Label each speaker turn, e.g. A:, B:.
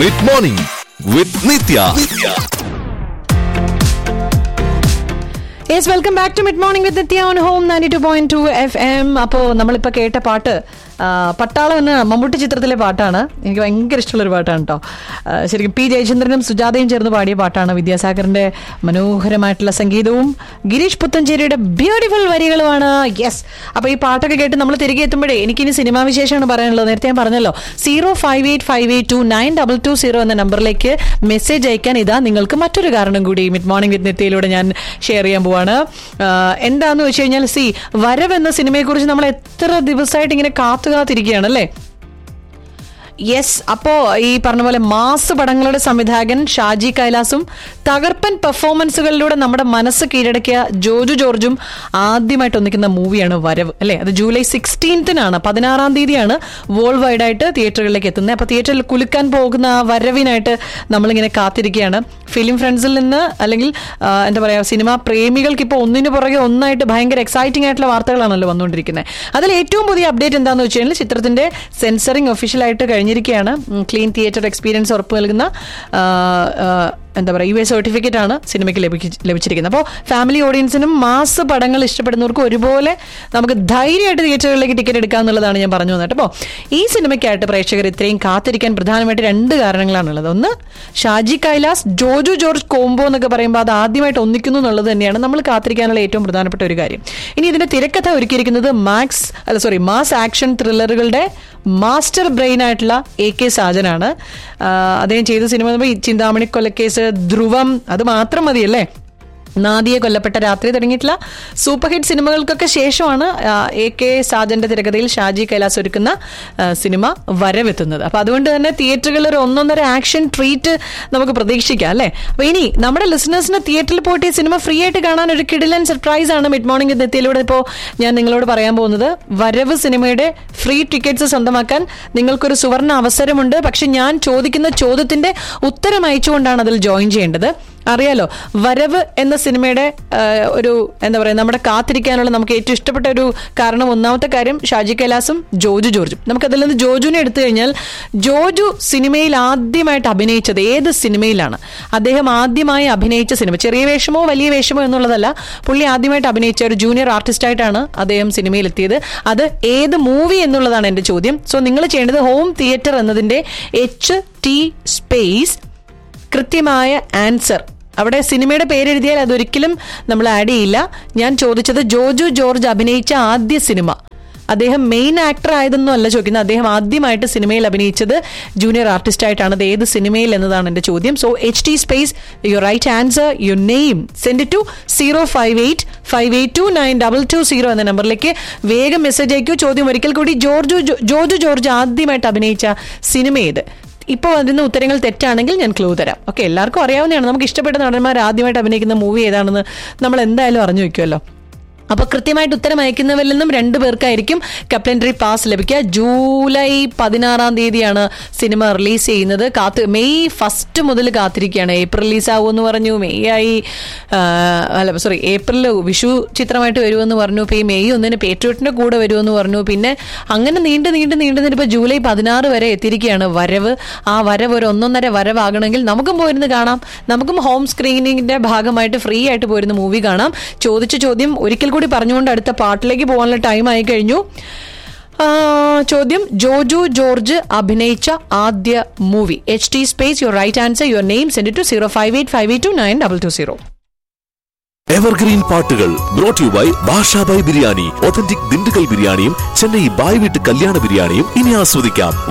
A: mid morning with Nithya
B: yes welcome back to mid morning with Nithya on home ninety two point two F M അപ്പോൾ നമ്മളിപ്പോൾ കേട്ട പാട്ട് ആ, പട്ടാളം എന്ന മമ്മൂട്ടി ചിത്രത്തിലെ പാട്ടാണ് എനിക്ക് ഭയങ്കര ഇഷ്ടമുള്ള ഒരു പാട്ടാണ് കേട്ടോ ആ, ശരിക്കും പി ജയചന്ദ്രനും സുജാതയും ചേർന്ന് പാടിയ പാട്ടാണ് വിദ്യാസാഗറിന്റെ മനോഹരമായിട്ടുള്ള സംഗീതവും ഗിരീഷ് പുത്തഞ്ചേരിയുടെ ബ്യൂട്ടിഫുൾ വരികളുമാണ് യെസ് അപ്പോൾ ഈ പാട്ടൊക്കെ കേട്ട് നമ്മൾ തിരികെ എത്തുമ്പോഴേ എനിക്കിനി സിനിമാ വിശേഷമാണ് പറയാനുള്ളത് നേരത്തെ ഞാൻ പറഞ്ഞല്ലോ zero five eight five eight two nine double two zero എന്ന നമ്പറിലേക്ക് മെസ്സേജ് അയക്കാൻ ഇതാ നിങ്ങൾക്ക് മറ്റൊരു കാരണം കൂടി മിഡ് മോർണിംഗ് വിത്ത് നെത്തിയിലൂടെ ഞാൻ ഷെയർ ചെയ്യാൻ പോവാണ് ആഹ് എന്താന്ന് വെച്ച് കഴിഞ്ഞാൽ സി വരവ് എന്ന സിനിമയെക്കുറിച്ച് നമ്മൾ എത്ര ദിവസമായിട്ട് ഇങ്ങനെ കാത്തു കാത്തിരിക്കുകയാണ് അല്ലേ യെസ് അപ്പോ ഈ പറഞ്ഞ പോലെ മാസ് പടങ്ങളുടെ സംവിധായകൻ ഷാജി കൈലാസും തകർപ്പൻ പെർഫോമൻസുകളിലൂടെ നമ്മുടെ മനസ്സ് കീഴടക്കിയ ജോജു ജോർജും ആദ്യമായിട്ട് ഒന്നിക്കുന്ന മൂവിയാണ് വരവ് അല്ലേ അത് ജൂലൈ സിക്സ്റ്റീൻത്തിനാണ് പതിനാറാം തീയതിയാണ് വേൾഡ് വൈഡ് ആയിട്ട് തിയേറ്ററുകളിലേക്ക് എത്തുന്നത് അപ്പൊ തിയേറ്ററിൽ കുലുക്കാൻ പോകുന്ന ആ വരവിനായിട്ട് നമ്മളിങ്ങനെ കാത്തിരിക്കുകയാണ് ഫിലിം ഫ്രണ്ട്സിൽ നിന്ന് അല്ലെങ്കിൽ ആ, എന്താ പറയാ സിനിമാ പ്രേമികൾക്ക് ഇപ്പോൾ ഒന്നിനു പുറകെ ഒന്നായിട്ട് ഭയങ്കര എക്സൈറ്റിംഗ് ആയിട്ടുള്ള വാർത്തകളാണല്ലോ വന്നുകൊണ്ടിരിക്കുന്നത് അതിൽ ഏറ്റവും പുതിയ അപ്ഡേറ്റ് എന്താണെന്ന് വെച്ച് കഴിഞ്ഞാൽ ചിത്രത്തിന്റെ സെൻസറിങ് ഒഫീഷ്യലായിട്ട് കഴിഞ്ഞിരിക്കുകയാണ് ക്ലീൻ തിയേറ്റർ എക്സ്പീരിയൻസ് ഉറപ്പ് നൽകുന്ന ആ, ആ, എന്താ പറയുക യു എ സർട്ടിഫിക്കറ്റ് ആണ് സിനിമയ്ക്ക് ലഭിക്ക ലഭിച്ചിരിക്കുന്നത് അപ്പോൾ ഫാമിലി ഓഡിയൻസിനും മാസ് പടങ്ങൾ ഇഷ്ടപ്പെടുന്നവർക്കും ഒരുപോലെ നമുക്ക് ധൈര്യമായിട്ട് തിയേറ്ററുകളിലേക്ക് ടിക്കറ്റ് എടുക്കാം എന്നുള്ളതാണ് ഞാൻ പറഞ്ഞു വന്നിട്ട് അപ്പോൾ ഈ സിനിമയ്ക്കായിട്ട് പ്രേക്ഷകർ ഇത്രയും കാത്തിരിക്കാൻ പ്രധാനമായിട്ട് രണ്ട് കാരണങ്ങളാണുള്ളത് ഒന്ന് ഷാജി കൈലാസ് ജോജു ജോർജ് കോംബോ എന്നൊക്കെ പറയുമ്പോൾ അത് ആദ്യമായിട്ട് ഒന്നിക്കുന്നു എന്നുള്ളത് തന്നെയാണ് നമ്മൾ കാത്തിരിക്കാനുള്ള ഏറ്റവും പ്രധാനപ്പെട്ട ഒരു കാര്യം ഇനി ഇതിന്റെ തിരക്കഥ ഒരുക്കിയിരിക്കുന്നത് മാക്സ് അല്ല സോറി മാസ് ആക്ഷൻ ത്രില്ലറുകളുടെ മാസ്റ്റർ ബ്രെയിൻ ആയിട്ടുള്ള എ കെ സാജനാണ് ആ, അദ്ദേഹം ചെയ്ത സിനിമ എന്ന് പറയുമ്പോൾ ഈ ചിന്താമണി കൊലക്കേസ് ധ്രുവം അത് മാത്രം മതിയല്ലേ നാദിയെ കൊല്ലപ്പെട്ട രാത്രി തുടങ്ങിയിട്ടുള്ള സൂപ്പർ ഹിറ്റ് സിനിമകൾക്കൊക്കെ ശേഷമാണ് ആ, എ കെ സാജന്റെ തിരക്കഥയിൽ ഷാജി കൈലാസ് ഒരുക്കുന്ന ആ, സിനിമ വരവെത്തുന്നത് അപ്പൊ അതുകൊണ്ട് തന്നെ തിയേറ്ററുകളിൽ ഒരു ഒന്നൊന്നര ആക്ഷൻ ട്രീറ്റ് നമുക്ക് പ്രതീക്ഷിക്കാം അല്ലേ അപ്പൊ ഇനി നമ്മുടെ ലിസണേഴ്സിന് തിയേറ്ററിൽ പോയിട്ട് ഈ സിനിമ ഫ്രീ ആയിട്ട് കാണാൻ ഒരു കിടിലൻ സർപ്രൈസ് ആണ് മിഡ് മോർണിംഗ് എത്തിയിലൂടെ ഇപ്പോൾ ഞാൻ നിങ്ങളോട് പറയാൻ പോകുന്നത് വരവ് സിനിമയുടെ ഫ്രീ ടിക്കറ്റ്സ് സ്വന്തമാക്കാൻ നിങ്ങൾക്കൊരു സുവർണ അവസരമുണ്ട് പക്ഷെ ഞാൻ ചോദിക്കുന്ന ചോദ്യത്തിന്റെ ഉത്തരം അയച്ചുകൊണ്ടാണ് അതിൽ ജോയിൻ ചെയ്യേണ്ടത് അറിയാലോ വരവ് എന്ന സിനിമയുടെ ആ, ഒരു എന്താ പറയുക നമ്മുടെ കാത്തിരിക്കാനുള്ള നമുക്ക് ഏറ്റവും ഇഷ്ടപ്പെട്ട ഒരു കാരണം ഒന്നാമത്തെ കാര്യം ഷാജി കൈലാസും ജോജു ജോർജും നമുക്ക് അതിൽ നിന്ന് ജോജുവിനെ എടുത്തു കഴിഞ്ഞാൽ ജോജു സിനിമയിൽ ആദ്യമായിട്ട് അഭിനയിച്ചത് ഏത് സിനിമയിലാണ് അദ്ദേഹം ആദ്യമായി അഭിനയിച്ച സിനിമ ചെറിയ വേഷമോ വലിയ വേഷമോ എന്നുള്ളതല്ല പുള്ളി ആദ്യമായിട്ട് അഭിനയിച്ച ഒരു ജൂനിയർ ആർട്ടിസ്റ്റ് ആയിട്ടാണ് അദ്ദേഹം സിനിമയിൽ എത്തിയത് അത് ഏത് മൂവി എന്നുള്ളതാണ് എന്റെ ചോദ്യം സോ നിങ്ങൾ ചെയ്യേണ്ടത് ഹോം തിയേറ്റർ എന്നതിന്റെ എച്ച് ടി സ്പേസ് കൃത്യമായ ആൻസർ അവിടെ സിനിമയുടെ പേരെഴുതിയാൽ അതൊരിക്കലും നമ്മൾ ആഡ് ചെയ്യില്ല ഞാൻ ചോദിച്ചത് ജോജു ജോർജ് അഭിനയിച്ച ആദ്യ സിനിമ അദ്ദേഹം മെയിൻ ആക്ടർ ആയതൊന്നും അല്ല ചോദിക്കുന്നത് അദ്ദേഹം ആദ്യമായിട്ട് സിനിമയിൽ അഭിനയിച്ചത് ജൂനിയർ ആർട്ടിസ്റ്റ് ആയിട്ടാണ് അത് ഏത് സിനിമയിൽ എന്നതാണ് എന്റെ ചോദ്യം so H T space your right answer your name send to zero five eight five eight two nine double two zero എന്ന നമ്പറിലേക്ക് വേഗം മെസ്സേജ് അയക്കൂ ചോദ്യം ഒരിക്കൽ കൂടി ജോർജു ജോ- ജോജു ജോർജ് ആദ്യമായിട്ട് അഭിനയിച്ച സിനിമ ഏത് ഇപ്പോൾ അതിന് ഉത്തരങ്ങൾ തെറ്റാണെങ്കിൽ ഞാൻ ക്ലൂ തരാം ഓക്കെ എല്ലാവർക്കും അറിയാവുന്നതാണ് നമുക്ക് ഇഷ്ടപ്പെട്ട നടന്മാർ ആദ്യമായിട്ട് അഭിനയിക്കുന്ന മൂവി ഏതാണെന്ന് നമ്മൾ എന്തായാലും അറിഞ്ഞു വെക്കുമല്ലോ അപ്പൊ കൃത്യമായിട്ട് ഉത്തരം അയക്കുന്നവരിൽ നിന്നും രണ്ടു പേർക്കായിരിക്കും കപ്ലൻറ്ററി പാസ് ലഭിക്കുക ജൂലൈ പതിനാറാം തീയതിയാണ് സിനിമ റിലീസ് ചെയ്യുന്നത് കാത്ത് മെയ് ഫസ്റ്റ് മുതൽ കാത്തിരിക്കുകയാണ് ഏപ്രിൽ റിലീസ് ആവുമെന്ന് പറഞ്ഞു മെയ് ആയി ആ, അല്ല സോറി ഏപ്രിൽ വിഷു ചിത്രമായിട്ട് വരുമെന്ന് പറഞ്ഞു ഇപ്പൊ ഈ മെയ് ഒന്നിന് പേട്രിയോട്ടിന്റെ കൂടെ വരുമെന്ന് പറഞ്ഞു പിന്നെ അങ്ങനെ നീണ്ട് നീണ്ട് നീണ്ട് നീണ്ട് ഇപ്പൊ ജൂലൈ പതിനാറ് വരെ എത്തിയിരിക്കുകയാണ് വരവ് ആ വരവ് ഒരു ഒന്നൊന്നര വരവാകണമെങ്കിൽ നമുക്കും പോയിരുന്ന് കാണാം നമുക്കും ഹോം സ്ക്രീനിങ്ങിന്റെ ഭാഗമായിട്ട് ഫ്രീ ആയിട്ട് പോയിരുന്ന മൂവി കാണാം ചോദിച്ച ചോദ്യം ഒരിക്കൽ കൂടി പറഞ്ഞുകൊണ്ട് അടുത്ത പാട്ടിലേക്ക് പോകാനുള്ള ടൈം ആയി കഴിഞ്ഞു ആ, ചോദ്യം ജോജു ജോർജ് അഭിനയിച്ച ആദ്യ movie H T space your right answer your name send to zero five eight five eight two nine double two zero
A: evergreen പാട്ടുകൾ brought you by Bashabhai biryani authentic Dindigul ബിരിയാണിയും ചെന്നൈ ബായ് വീട്ട് കല്യാണ ബിരിയാണിയും ഇനി ആസ്വദിക്കാം